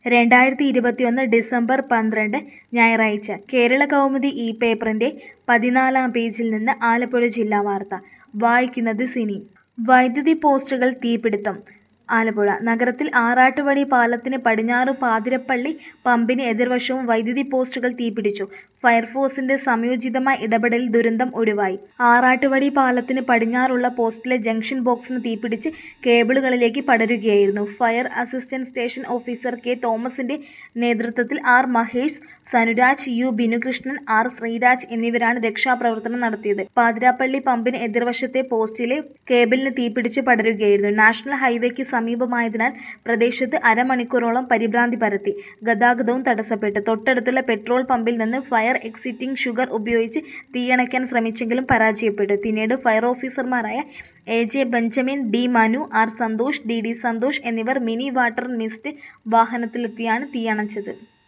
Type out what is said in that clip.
രണ്ടായിരത്തി ഇരുപത്തിയൊന്ന് ഡിസംബർ പന്ത്രണ്ട് ഞായറാഴ്ച കേരള കൗമുദി ഈ പേപ്പറിന്റെ പതിനാലാം പേജിൽ നിന്ന് ആലപ്പുഴ ജില്ലാ വാർത്ത വായിക്കുന്നത് സിനി വൈദ്യുതി പോസ്റ്റുകൾ തീപിടുത്തം ആലപ്പുഴ നഗരത്തിൽ ആറാട്ടുവഴി പാലത്തിന് പടിഞ്ഞാറ് പാതിരപ്പള്ളി പമ്പിന് എതിർവശവും വൈദ്യുതി പോസ്റ്റുകൾ തീപിടിച്ചു ഫയർഫോഴ്സിന്റെ സംയോജിതമായ ഇടപെടലിൽ ദുരന്തം ഒഴിവായി ആറാട്ടുവഴി പാലത്തിന് പടിഞ്ഞാറുള്ള പോസ്റ്റിലെ ജംഗ്ഷൻ ബോക്സിന് തീപിടിച്ച് കേബിളുകളിലേക്ക് പടരുകയായിരുന്നു fire assistant station officer K തോമസിന്റെ നേതൃത്വത്തിൽ R Mahesh Sanuraj U Binukrishnan R Sreeraj എന്നിവരാണ് രക്ഷാപ്രവർത്തനം നടത്തിയത് പാതിരാപ്പള്ളി പമ്പിന് എതിർവശത്തെ പോസ്റ്റിലെ കേബിളിന് തീപിടിച്ച് പടരുകയായിരുന്നു നാഷണൽ ഹൈവേക്ക് സമീപമായതിനാൽ പ്രദേശത്ത് അരമണിക്കൂറോളം പരിഭ്രാന്തി പരത്തി ഗതാഗതവും തടസ്സപ്പെട്ടു തൊട്ടടുത്തുള്ള പെട്രോൾ പമ്പിൽ നിന്ന് ഫയർ എക്സിറ്റിംഗ് ഷുഗർ ഉപയോഗിച്ച് തീയണയ്ക്കാൻ ശ്രമിച്ചെങ്കിലും പരാജയപ്പെട്ടു പിന്നീട് ഫയർ ഓഫീസർമാരായ A J Benjamin D Manu R Santhosh D D Santhosh എന്നിവർ മിനി വാട്ടർ മിസ്റ്റ് വാഹനത്തിലെത്തിയാണ് തീയണച്ചത്